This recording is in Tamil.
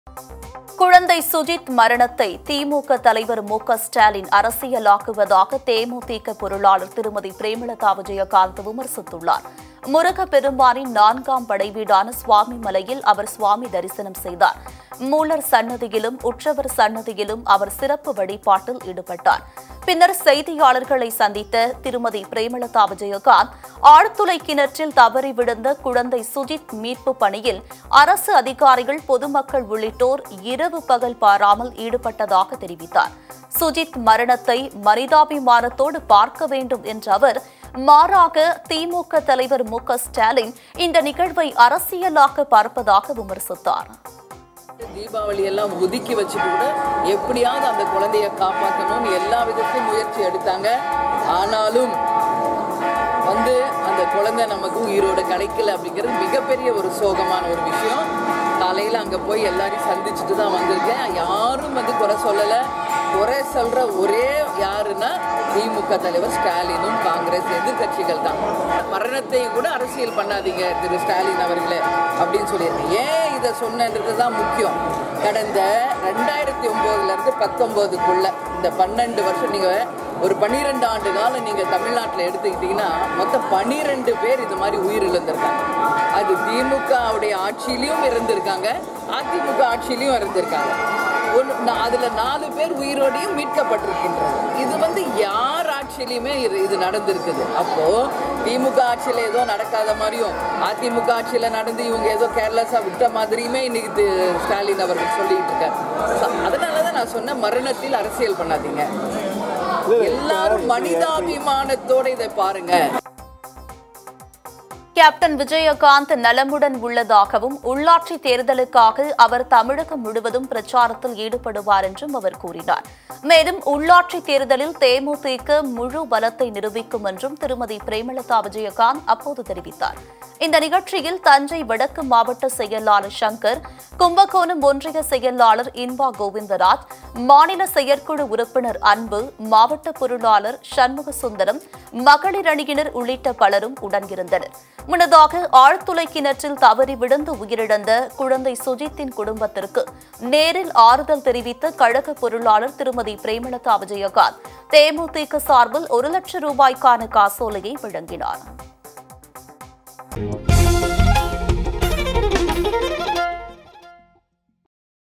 குழந்தை சுஜித் மரணத்தை திமுக தலைவர் மு க ஸ்டாலின் அரசியலாக்குவதாக தேமுதிக பொருளாளர் திருமதி பிரேமலதா விஜயகாந்த் விமர்சித்துள்ளார் முருகப்பெருமானின் நான்காம் படை வீடான சுவாமி மலையில் அவர் சுவாமி தரிசனம் செய்தார் மூலர் சன்னதியிலும் உற்சவர் சன்னதியிலும் அவர் சிறப்பு வழிபாட்டில் ஈடுபட்டார் பின்னர் செய்தியாளர்களை சந்தித்த திருமதி பிரேமலதா விஜயகாந்த் ஆழ்துளை கிணற்றில் தவறி விழுந்த குழந்தை சுஜித் மீட்பு பணியில் அரசு அதிகாரிகள் பொதுமக்கள் உள்ளிட்டோர் இரவு பகல் பாராமல் ஈடுபட்டதாக தெரிவித்தார் சுஜித் மரணத்தை மனிதாபிமானத்தோடு பார்க்க வேண்டும் என்ற அவர் மாறாக திமுக தலைவர் மு க ஸ்டாலின் இந்த நிகழ்வை அரசியலாக்க பார்ப்பதாக விமர்சித்தார் தீபாவளி எல்லாம் ஒதுக்கி வச்சுட்டு கூட எப்படியாவது அந்த குழந்தைய காப்பாற்றணும்னு எல்லா விதத்திலும் முயற்சி எடுத்தாங்க ஆனாலும் வந்து அந்த குழந்தை நமக்கு உயிரோட கிடைக்கல அப்படிங்கிறது மிகப்பெரிய ஒரு சோகமான ஒரு விஷயம் காலையில் அங்கே போய் எல்லாரையும் சந்திச்சுட்டு தான் வந்திருக்கேன் யாரும் வந்து குறை சொல்லலை குறை சொல்கிற ஒரே யாருன்னா திமுக தலைவர் ஸ்டாலினும் காங்கிரஸ் எதிர்க்கட்சிகள் தான் மரணத்தை கூட அரசியல் பண்ணாதீங்க திரு ஸ்டாலின் அவர்களே அப்படின்னு சொல்லியிருக்கேன் ஏன் இதை சொன்னன்றது தான் முக்கியம் கடந்த ரெண்டாயிரத்தி ஒம்போதுலேருந்து பத்தொம்போதுக்குள்ள இந்த பன்னெண்டு வருஷம் நீங்கள் ஒரு பன்னிரெண்டு ஆண்டு காலம் நீங்கள் தமிழ்நாட்டில் எடுத்துக்கிட்டிங்கன்னா மொத்தம் பன்னிரெண்டு பேர் இது மாதிரி உயிர் இழந்திருக்காங்க அது திமுகவுடைய ஆட்சியிலையும் இருந்திருக்காங்க அதிமுக ஆட்சியிலையும் இருந்திருக்காங்க ஒன்று அதில் நாலு பேர் உயிரோடையும் மீட்கப்பட்டிருக்கின்றது இது வந்து யார் ஆட்சியிலையுமே இது இது நடந்திருக்குது அப்போது திமுக ஆட்சியில் ஏதோ நடக்காத மாதிரியும் அதிமுக ஆட்சியில் நடந்து இவங்க ஏதோ கேர்லெஸ்ஸாக விட்ட மாதிரியுமே இன்னைக்கு தி- ஸ்டாலின் அவர்கள் சொல்லிட்டு இருக்காரு ச- அதனால தான் நான் சொன்னேன் மரணத்தில் அரசியல் பண்ணாதீங்க எல்லாரும் மனிதாபிமானத்தோட இதை பாருங்க கேப்டன் விஜயகாந்த் நலமுடன் உள்ளதாகவும் உள்ளாட்சி தேர்தலுக்காக அவர் தமிழகம் முழுவதும் பிரச்சாரத்தில் ஈடுபடுவார் என்றும் அவர் கூறினார் மேலும் உள்ளாட்சி தேர்தலில் தேமுதிக முழு பலத்தை நிரூபிக்கும் என்றும் திருமதி பிரேமலதா விஜயகாந்த் அப்போது தெரிவித்தார் இந்த நிகழ்ச்சியில் தஞ்சை வடக்கு மாவட்ட செயலாளர் சங்கர் கும்பகோணம் ஒன்றிய செயலாளர் இன்பா கோவிந்தராஜ் மாநில செயற்குழு உறுப்பினர் அன்பு மாவட்ட பொருளாளர் சண்முக சுந்தரம் மகளிர் அணியினர் உள்ளிட்ட பலரும் உடனிருந்தனர் முன்னதாக ஆழ்துளை கிணற்றில் தவறி விழுந்து உயிரிழந்த குழந்தை சுஜித்தின் குடும்பத்திற்கு நேரில் ஆறுதல் தெரிவித்த கழக பொருளாளர் திருமதி பிரேமலதா விஜயகாந்த் தேமுதிக சார்பில் ஒரு லட்சம் ரூபாய்க்கான காசோலையை வழங்கினார்